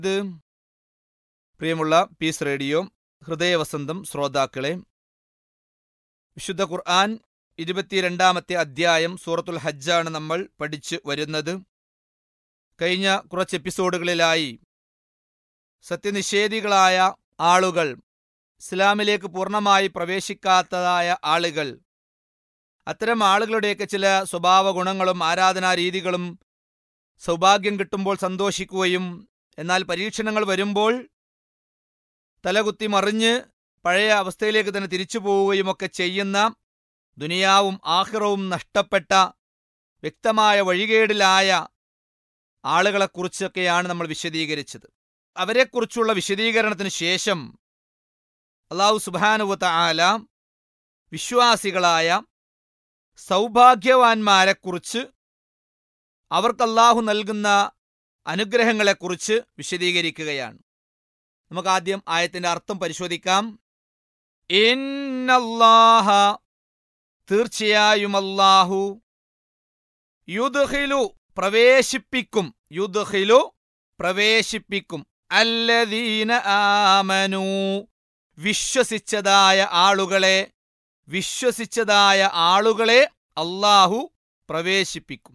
ഇത് പ്രിയമുള്ള piece radio ഹൃദയവസന്തം ശ്രോതാക്കളെ വിശുദ്ധ ഖുർആൻ ഇരുപത്തിരണ്ടാമത്തെ അധ്യായം സൂറത്തുൽ ഹജ്ജാണ് നമ്മൾ പഠിച്ചു വരുന്നത് കഴിഞ്ഞ കുറച്ച് എപ്പിസോഡുകളിലായി സത്യനിഷേധികളായ ആളുകൾ ഇസ്ലാമിലേക്ക് പൂർണ്ണമായി പ്രവേശിക്കാത്തതായ ആളുകൾ അത്തരം ആളുകളുടെയൊക്കെ ചില സ്വഭാവ ഗുണങ്ങളും ആരാധനാ രീതികളും സൗഭാഗ്യം കിട്ടുമ്പോൾ സന്തോഷിക്കുകയും എന്നാൽ പരീക്ഷണങ്ങൾ വരുമ്പോൾ തലകുത്തി മറിഞ്ഞ് പഴയ അവസ്ഥയിലേക്ക് തന്നെ തിരിച്ചു പോവുകയും ഒക്കെ ചെയ്യുന്ന ദുനിയാവും ആഹിറവും നഷ്ടപ്പെട്ട വ്യക്തമായ വഴികേടിലായ ആളുകളെക്കുറിച്ചൊക്കെയാണ് നമ്മൾ വിശദീകരിച്ചത് അവരെക്കുറിച്ചുള്ള വിശദീകരണത്തിന് ശേഷം അള്ളാഹു സുബാനുവത്ത ആല വിശ്വാസികളായ സൗഭാഗ്യവാന്മാരെക്കുറിച്ച് അവർക്ക് അള്ളാഹു നൽകുന്ന അനുഗ്രഹങ്ങളെക്കുറിച്ച് വിശദീകരിക്കുകയാണ് നമുക്ക് ആദ്യം ആയത്തിന്റെ അർത്ഥം പരിശോധിക്കാം ഇന്നല്ലാഹ തീർച്ചയായും അല്ലാഹു യുദ്ഹിലു പ്രവേശിപ്പിക്കും യുദ്ഹിലു പ്രവേശിപ്പിക്കും അല്ലദീന ആമനു വിശ്വസിച്ചതായ ആളുകളെ വിശ്വസിച്ചതായ ആളുകളെ അല്ലാഹു പ്രവേശിപ്പിക്കും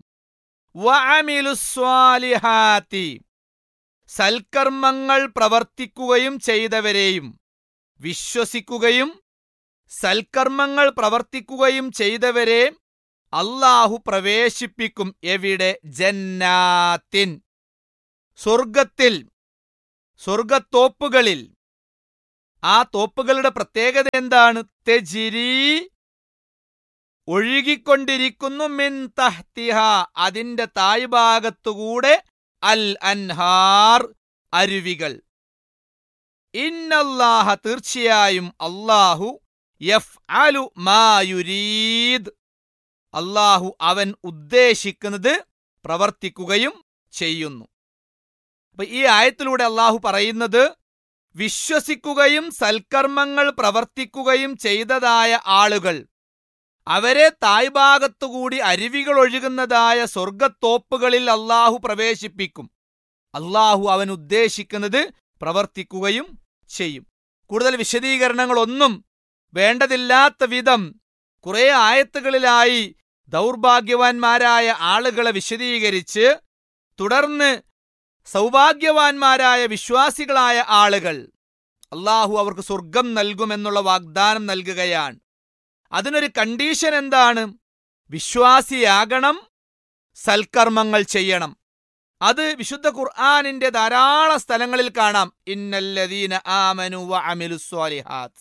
വഅമിലുസ്വാലിഹാത്തി സൽക്കർമ്മങ്ങൾ പ്രവർത്തിക്കുകയും ചെയ്തവരെയും വിശ്വസിക്കുകയും സൽക്കർമ്മങ്ങൾ പ്രവർത്തിക്കുകയും ചെയ്തവരെ അള്ളാഹു പ്രവേശിപ്പിക്കും എവിടെ ജന്നാത്തിൻ സ്വർഗത്തിൽ സ്വർഗത്തോപ്പുകളിൽ ആ തോപ്പുകളുടെ പ്രത്യേകത എന്താണ് തെജിരി ഒഴുകിക്കൊണ്ടിരിക്കുന്നു മിൻ തഹ്തിഹ അതിന്റെ തായ്ഭാഗത്തുകൂടെ അൽ അൻഹാർ അരുവികൾ ഇന്നല്ലാഹ തീർച്ചയായും അല്ലാഹു യഫ് അലു മായുരീദ് അല്ലാഹു അവൻ ഉദ്ദേശിക്കുന്നത് പ്രവർത്തിക്കുകയും ചെയ്യുന്നു അപ്പൊ ഈ ആയത്തിലൂടെ അള്ളാഹു പറയുന്നത് വിശ്വസിക്കുകയും സൽക്കർമ്മങ്ങൾ പ്രവർത്തിക്കുകയും ചെയ്തതായ ആളുകൾ അവരെ തായ്ഭാഗത്തുകൂടി അരുവികൾ ഒഴുകുന്നതായ സ്വർഗത്തോപ്പുകളിൽ അള്ളാഹു പ്രവേശിപ്പിക്കും അള്ളാഹു അവൻ ഉദ്ദേശിക്കുന്നത് പ്രവർത്തിക്കുകയും ചെയ്യും കൂടുതൽ വിശദീകരണങ്ങളൊന്നും വേണ്ടതില്ലാത്ത വിധം കുറെ ആയത്തുകളിലായി ദൗർഭാഗ്യവാന്മാരായ ആളുകളെ വിശദീകരിച്ച് തുടർന്ന് സൗഭാഗ്യവാന്മാരായ വിശ്വാസികളായ ആളുകൾ അള്ളാഹു അവർക്ക് സ്വർഗം നൽകുമെന്നുള്ള വാഗ്ദാനം നൽകുകയാണ് അതിനൊരു കണ്ടീഷൻ എന്താണ് വിശ്വാസിയാകണം സൽക്കർമ്മങ്ങൾ ചെയ്യണം അത് വിശുദ്ധ ഖുർആാനിന്റെ ധാരാളം സ്ഥലങ്ങളിൽ കാണാം ഇന്നല്ലദീന ആമനു വ അമിലുസ്വാലിഹാത്ത്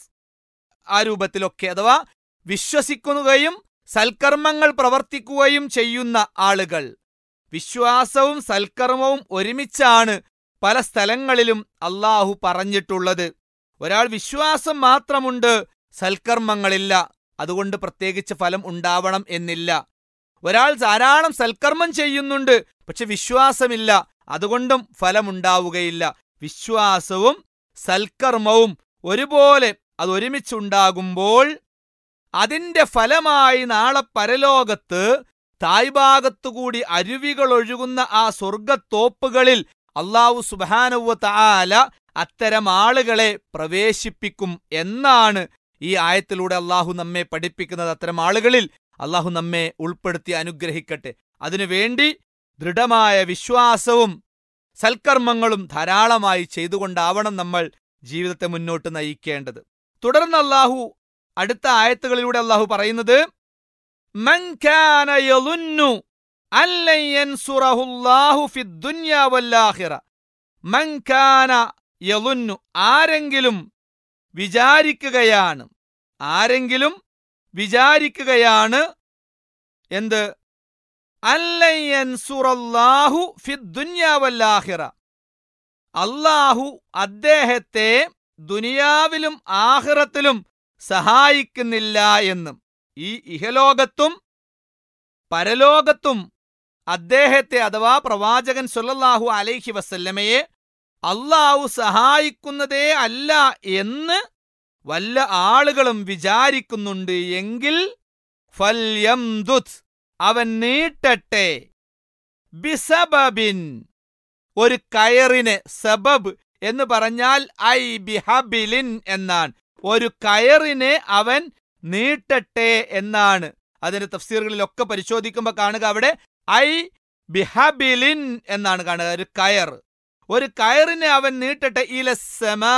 ആ രൂപത്തിലൊക്കെ അഥവാ വിശ്വസിക്കുകയും സൽക്കർമ്മങ്ങൾ പ്രവർത്തിക്കുകയും ചെയ്യുന്ന ആളുകൾ വിശ്വാസവും സൽക്കർമ്മവും ഒരുമിച്ചാണ് പല സ്ഥലങ്ങളിലും അള്ളാഹു പറഞ്ഞിട്ടുള്ളത് ഒരാൾ വിശ്വാസം മാത്രമുണ്ട് സൽക്കർമ്മങ്ങളില്ല അതുകൊണ്ട് പ്രത്യേകിച്ച് ഫലം ഉണ്ടാവണം എന്നില്ല ഒരാൾ ധാരാളം സൽക്കർമ്മം ചെയ്യുന്നുണ്ട് പക്ഷെ വിശ്വാസമില്ല അതുകൊണ്ടും ഫലമുണ്ടാവുകയില്ല വിശ്വാസവും സൽക്കർമ്മവും ഒരുപോലെ അത് ഒരുമിച്ചുണ്ടാകുമ്പോൾ അതിന്റെ ഫലമായി നാളെ പരലോകത്ത് തായ്ഭാഗത്തുകൂടി അരുവികൾ ഒഴുകുന്ന ആ സ്വർഗത്തോപ്പുകളിൽ അള്ളാഹു സുബാനുവ ആല അത്തരം ആളുകളെ പ്രവേശിപ്പിക്കും എന്നാണ് ഈ ആയത്തിലൂടെ അള്ളാഹു നമ്മെ പഠിപ്പിക്കുന്നത് അത്തരം ആളുകളിൽ അള്ളാഹു നമ്മെ ഉൾപ്പെടുത്തി അനുഗ്രഹിക്കട്ടെ അതിനുവേണ്ടി ദൃഢമായ വിശ്വാസവും സൽക്കർമ്മങ്ങളും ധാരാളമായി ചെയ്തുകൊണ്ടാവണം നമ്മൾ ജീവിതത്തെ മുന്നോട്ട് നയിക്കേണ്ടത് തുടർന്ന് അള്ളാഹു അടുത്ത ആയത്തുകളിലൂടെ അള്ളാഹു പറയുന്നത് മൻ കാന യളുന്നു അല്ലൻ യൻസുറഹുല്ലാഹു ഫിദ്ദുനിയ വല്ലാഹിറ മൻ കാന യളുന്നു ആരെങ്കിലും വിചാരിക്കുകയാണ് ആരെങ്കിലും വിചാരിക്കുകയാണ് എന്ത് അല്ലൻ യൻസുറല്ലാഹു ഫിദ്ദുനിയ വല്ലാഹിറ അള്ളാഹു അദ്ദേഹത്തെ ദുനിയാവിലും ആഹിറത്തിലും സഹായിക്കുന്നില്ല എന്നും ഈ ഇഹലോകത്തും പരലോകത്തും അദ്ദേഹത്തെ അഥവാ പ്രവാചകൻ സുല്ലല്ലാഹു അലൈഹി വസല്ലമയെ അള്ളാഹു സഹായിക്കുന്നതേ അല്ല എന്ന് വല്ല ആളുകളും വിചാരിക്കുന്നുണ്ട് എങ്കിൽ ഫല്യംദുത് അവൻ നീട്ടട്ടെ ബിസബബിൻ ഒരു കയറിനെ സബബ് എന്ന് പറഞ്ഞാൽ ഐ ബിഹബിലിൻ എന്നാണ് ഒരു കയറിനെ അവൻ നീട്ടട്ടെ എന്നാണ് അതിന്റെ തഫ്സീറുകളിലൊക്കെ പരിശോധിക്കുമ്പോൾ കാണുക അവിടെ ഐ ബിഹബിലിൻ എന്നാണ് കാണുക ഒരു കയർ ഒരു കയറിനെ അവൻ നീട്ടട്ടെ ഇലസമാ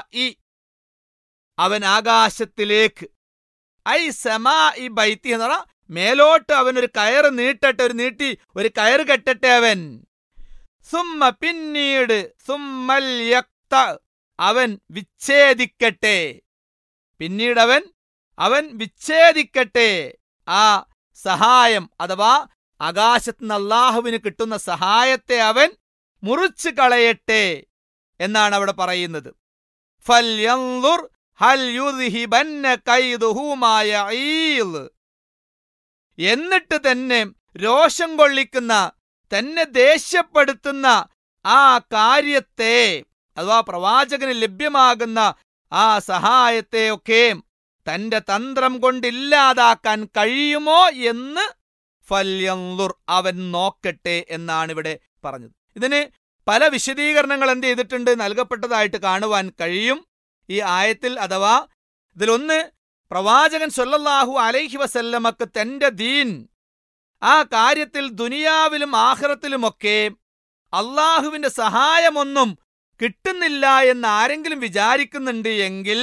അവൻ ആകാശത്തിലേക്ക് ഐ സമാ ഈ ബൈത്തി എന്ന് പറഞ്ഞാൽ മേലോട്ട് അവൻ ഒരു കയറ് നീട്ടട്ടെ ഒരു നീട്ടി ഒരു കയറ് കെട്ടട്ടെ അവൻ സുമ്മ പിന്നീട് സുമ്മൽ യക്ത അവൻ വിച്ഛേദിക്കട്ടെ പിന്നീട് അവൻ അവൻ വിച്ഛേദിക്കട്ടെ ആ സഹായം അഥവാ ആകാശത്തുനിന്ന് അള്ളാഹുവിന് കിട്ടുന്ന സഹായത്തെ അവൻ മുറിച്ചു കളയട്ടെ എന്നാണ് അവിടെ പറയുന്നത് ഫൽയൻളുർ ഹൽ യുദ്ഹിബന്ന കൈദുഹു മാ യഈൽ. എന്നിട്ട് തന്നെ രോഷം കൊള്ളിക്കുന്ന തന്നെ ദേഷ്യപ്പെടുത്തുന്ന ആ കാര്യത്തെ അഥവാ പ്രവാചകന് ലഭ്യമാകുന്ന ആ സഹായത്തെയൊക്കെ തന്റെ തന്ത്രം കൊണ്ടില്ലാതാക്കാൻ കഴിയുമോ എന്ന് ഫല്യൻളുർ അവൻ നോക്കട്ടെ എന്നാണ് ഇവിടെ പറഞ്ഞത് ഇതിന് പല വിശദീകരണങ്ങൾ എന്ത് ചെയ്തിട്ടുണ്ട് നൽകപ്പെട്ടതായിട്ട് കാണുവാൻ കഴിയും ഈ ആയത്തിൽ അഥവാ ഇതിലൊന്ന് പ്രവാചകൻ സല്ലല്ലാഹു അലൈഹി വസല്ലമക്ക് തന്റെ ദീൻ ആ കാര്യത്തിൽ ദുനിയാവിലും ആഖിറത്തിലുമൊക്കെ അള്ളാഹുവിന്റെ സഹായമൊന്നും കിട്ടുന്നില്ല എന്ന് ആരെങ്കിലും വിചാരിക്കുന്നുണ്ട് എങ്കിൽ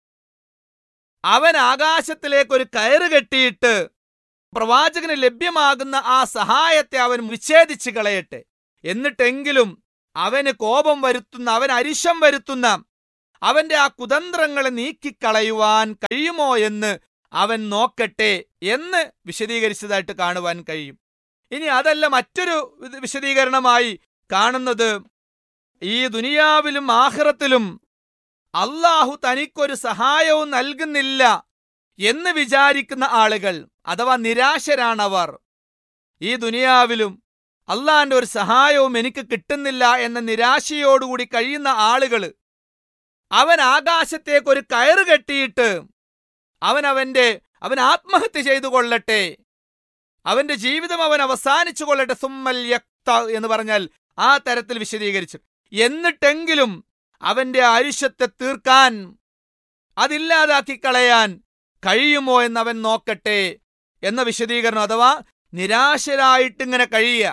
അവൻ ആകാശത്തിലേക്ക് ഒരു കയറ് കെട്ടിയിട്ട് പ്രവാചകന് ലഭ്യമാകുന്ന ആ സഹായത്തെ അവൻ വിച്ഛേദിച്ചു കളയട്ടെ എന്നിട്ടെങ്കിലും അവന് കോപം വരുത്തുന്ന അവൻ അരിശം വരുത്തുന്ന അവന്റെ ആ കുതന്ത്രങ്ങളെ നീക്കിക്കളയുവാൻ കഴിയുമോ എന്ന് അവൻ നോക്കട്ടെ എന്ന് വിശദീകരിച്ചതായിട്ട് കാണുവാൻ കഴിയും ഇനി അതല്ല മറ്റൊരു ഇത് വിശദീകരണമായി കാണുന്നത് ഈ ദുനിയാവിലും ആഖിറത്തിലും അള്ളാഹു തനിക്കൊരു സഹായവും നൽകുന്നില്ല എന്ന് വിചാരിക്കുന്ന ആളുകൾ അഥവാ നിരാശരാണവർ ഈ ദുനിയാവിലും അള്ളാന്റെ ഒരു സഹായവും എനിക്ക് കിട്ടുന്നില്ല എന്ന നിരാശയോടുകൂടി കഴിയുന്ന ആളുകൾ അവൻ ആകാശത്തേക്ക് ഒരു കയറ് കെട്ടിയിട്ട് അവൻ അവന്റെ അവൻ ആത്മഹത്യ ചെയ്തു കൊള്ളട്ടെ അവന്റെ ജീവിതം അവൻ അവസാനിച്ചു കൊള്ളട്ടെ സുമ്മൽ യക്ത എന്ന് പറഞ്ഞാൽ ആ തരത്തിൽ വിശദീകരിച്ചു എന്നിട്ടെങ്കിലും അവന്റെ ആയുഷ്യത്തെ തീർക്കാൻ അതില്ലാതാക്കി കളയാൻ കഴിയുമോ എന്ന് അവൻ നോക്കട്ടെ എന്ന വിശദീകരണം അഥവാ നിരാശരായിട്ടിങ്ങനെ കഴിയുക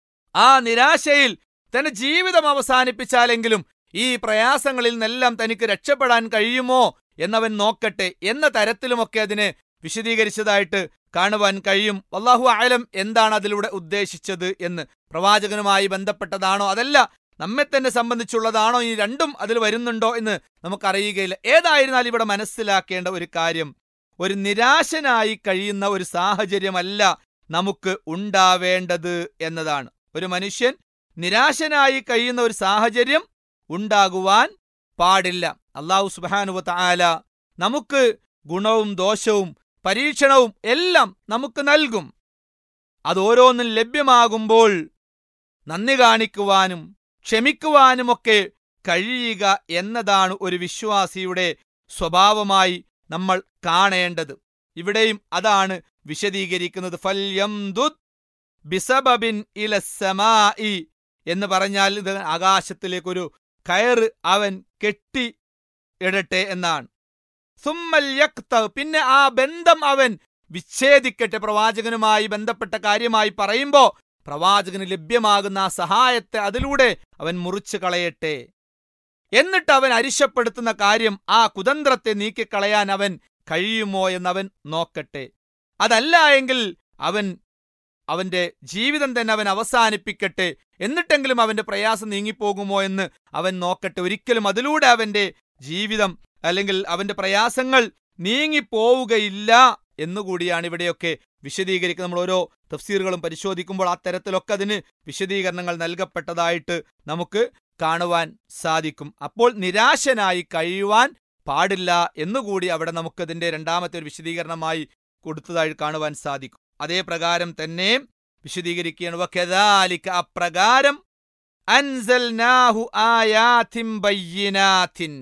ആ നിരാശയിൽ തന്റെ ജീവിതം അവസാനിപ്പിച്ചാലെങ്കിലും ഈ പ്രയാസങ്ങളിൽ നിന്നെല്ലാം തനിക്ക് രക്ഷപ്പെടാൻ കഴിയുമോ എന്നവൻ നോക്കട്ടെ എന്ന തരത്തിലുമൊക്കെ അതിനെ വിശദീകരിച്ചതായിട്ട് കാണുവാൻ കഴിയും വല്ലാഹു ആലം എന്താണ് അതിലൂടെ ഉദ്ദേശിച്ചത് എന്ന് പ്രവാചകനുമായി ബന്ധപ്പെട്ടതാണോ അതല്ല നമ്മെ തന്നെ സംബന്ധിച്ചുള്ളതാണോ ഈ രണ്ടും അതിൽ വരുന്നുണ്ടോ എന്ന് നമുക്കറിയുകയില്ല ഏതായിരുന്നാലും ഇവിടെ മനസ്സിലാക്കേണ്ട ഒരു കാര്യം ഒരു നിരാശനായി കഴിയുന്ന ഒരു സാഹചര്യമല്ല നമുക്ക് ഉണ്ടാവേണ്ടത് എന്നതാണ് ഒരു മനുഷ്യൻ നിരാശനായി കഴിയുന്ന ഒരു സാഹചര്യം ഉണ്ടാകുവാൻ പാടില്ല അള്ളാഹു സുബാനുവ താല നമുക്ക് ഗുണവും ദോഷവും പരീക്ഷണവും എല്ലാം നമുക്ക് നൽകും അത് ഓരോന്നും ലഭ്യമാകുമ്പോൾ നന്ദി കാണിക്കുവാനും ക്ഷമിക്കുവാനുമൊക്കെ കഴിയുക എന്നതാണ് ഒരു വിശ്വാസിയുടെ സ്വഭാവമായി നമ്മൾ കാണേണ്ടത് ഇവിടെയും അതാണ് വിശദീകരിക്കുന്നത് ഫല്യംദുദ് ബിസബബിൻ ഇലസമായി എന്ന് പറഞ്ഞാൽ ഇത് ആകാശത്തിലേക്കൊരു കയറ് അവൻ കെട്ടി ഇടട്ടെ എന്നാണ് സുമ്മൽ യക്ത പിന്നെ ആ ബന്ധം അവൻ വിച്ഛേദിക്കട്ടെ പ്രവാചകനുമായി ബന്ധപ്പെട്ട കാര്യമായി പറയുമ്പോ പ്രവാചകന് ലഭ്യമാകുന്ന ആ സഹായത്തെ അതിലൂടെ അവൻ മുറിച്ചു കളയട്ടെ എന്നിട്ട് അവൻ അരിശപ്പെടുത്തുന്ന കാര്യം ആ കുതന്ത്രത്തെ നീക്കിക്കളയാൻ അവൻ കഴിയുമോ എന്നവൻ നോക്കട്ടെ അതല്ല എങ്കിൽ അവൻ അവന്റെ ജീവിതം തന്നെ അവൻ അവസാനിപ്പിക്കട്ടെ എന്നിട്ടെങ്കിലും അവന്റെ പ്രയാസം നീങ്ങിപ്പോകുമോ എന്ന് അവൻ നോക്കട്ടെ ഒരിക്കലും അതിലൂടെ അവന്റെ ജീവിതം അല്ലെങ്കിൽ അവന്റെ പ്രയാസങ്ങൾ നീങ്ങിപ്പോവുകയില്ല എന്നുകൂടിയാണ് ഇവിടെയൊക്കെ വിശദീകരിക്കുന്നത് നമ്മൾ ഓരോ തഫ്സീറുകളും പരിശോധിക്കുമ്പോൾ ആ തരത്തിലൊക്കെ അതിന് വിശദീകരണങ്ങൾ നൽകപ്പെട്ടതായിട്ട് നമുക്ക് കാണുവാൻ സാധിക്കും അപ്പോൾ നിരാശനായി കഴിയുവാൻ പാടില്ല എന്നുകൂടി അവിടെ നമുക്കതിന്റെ രണ്ടാമത്തെ ഒരു വിശദീകരണമായി കൊടുത്തതായി കാണുവാൻ സാധിക്കും അതേ പ്രകാരം തന്നെ വിശദീകരിക്കുകയാണ് വകദാലിക അപ്രകാരം അൻസൽനാഹു ആയാതിൻ ബയ്യിനാതിൻ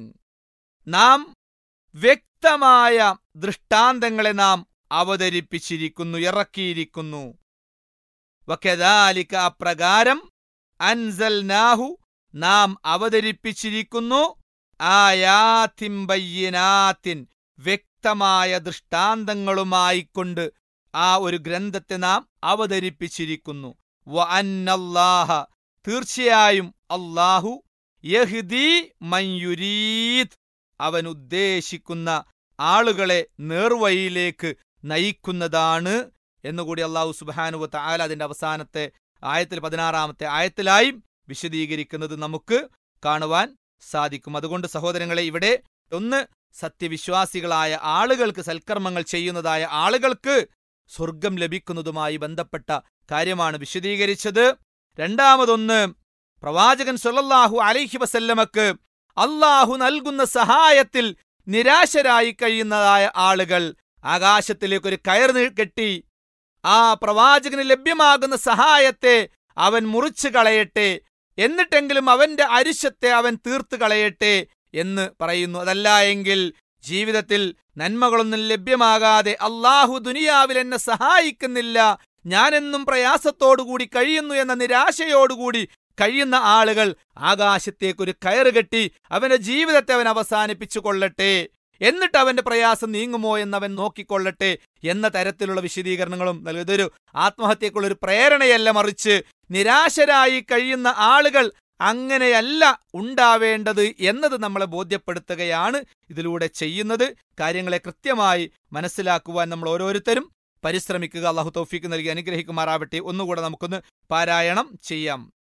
നാം വ്യക്തമായ ദൃഷ്ടാന്തങ്ങളെ നാം അവതരിപ്പിച്ചിരിക്കുന്നു ഇറക്കിയിരിക്കുന്നു വകദാലിക അപ്രകാരം അൻസൽനാഹു നാം അവതരിപ്പിച്ചിരിക്കുന്നു ആയാത്തിൻ ബയ്യിനാത്തിൻ വ്യക്തമായ ദൃഷ്ടാന്തങ്ങളുമായി കൊണ്ട് ആ ഒരു ഗ്രന്ഥത്തെ നാം അവതരിപ്പിച്ചിരിക്കുന്നു വ അന്നല്ലാഹ തീർച്ചയായും അല്ലാഹു യഹ്ദി മൻയുരീത് അവൻ ഉദ്ദേശിക്കുന്ന ആളുകളെ നേർവഴിയിലേക്ക് നയിക്കുന്നതാണ് എന്നുകൂടി അള്ളാഹു സുബാനുവ താല അതിന്റെ അവസാനത്തെ ആയത്തിൽ പതിനാറാമത്തെ ആയത്തിലായും വിശദീകരിക്കുന്നത് നമുക്ക് കാണുവാൻ സാധിക്കും അതുകൊണ്ട് സഹോദരങ്ങളെ ഇവിടെ ഒന്ന് സത്യവിശ്വാസികളായ ആളുകൾക്ക് സൽക്കർമ്മങ്ങൾ ചെയ്യുന്നതായ ആളുകൾക്ക് സ്വർഗം ലഭിക്കുന്നതുമായി ബന്ധപ്പെട്ട കാര്യമാണ് വിശദീകരിച്ചത് രണ്ടാമതൊന്ന് പ്രവാചകൻ സൊല്ലാഹു അലൈഹി വസല്ലമക്ക് അള്ളാഹു നൽകുന്ന സഹായത്തിൽ നിരാശരായി കഴിയുന്നതായ ആളുകൾ ആകാശത്തിലേക്ക് ഒരു കയർ നീ- കെട്ടി ആ പ്രവാചകന് ലഭ്യമാകുന്ന സഹായത്തെ അവൻ മുറിച്ചു കളയട്ടെ എന്നിട്ടെങ്കിലും അവന്റെ അരിശത്തെ അവൻ തീർത്തു കളയട്ടെ എന്ന് പറയുന്നു അതല്ല എങ്കിൽ ജീവിതത്തിൽ നന്മകളൊന്നും ലഭ്യമാകാതെ അള്ളാഹു ദുനിയാവിൽ എന്നെ സഹായിക്കുന്നില്ല ഞാനെന്നും പ്രയാസത്തോടുകൂടി കഴിയുന്നു എന്ന നിരാശയോടുകൂടി കഴിയുന്ന ആളുകൾ ആകാശത്തേക്ക് ഒരു കയറ് കെട്ടി അവന്റെ ജീവിതത്തെ അവൻ അവസാനിപ്പിച്ചു കൊള്ളട്ടെ എന്നിട്ട് അവന്റെ പ്രയാസം നീങ്ങുമോ എന്നവൻ നോക്കിക്കൊള്ളട്ടെ എന്ന തരത്തിലുള്ള വിശദീകരണങ്ങളും നൽകും ഇതൊരു ആത്മഹത്യക്കുള്ള ഒരു പ്രേരണയല്ല മറിച്ച് നിരാശരായി കഴിയുന്ന ആളുകൾ അങ്ങനെയല്ല ഉണ്ടാവേണ്ടത് എന്നത് നമ്മളെ ബോധ്യപ്പെടുത്തുകയാണ് ഇതിലൂടെ ചെയ്യുന്നത് കാര്യങ്ങളെ കൃത്യമായി മനസ്സിലാക്കുവാൻ നമ്മൾ ഓരോരുത്തരും പരിശ്രമിക്കുക അള്ളാഹു തൗഫീക്ക് നൽകി അനുഗ്രഹിക്കുമാറാവട്ടെ ഒന്നുകൂടെ നമുക്കൊന്ന് പാരായണം ചെയ്യാം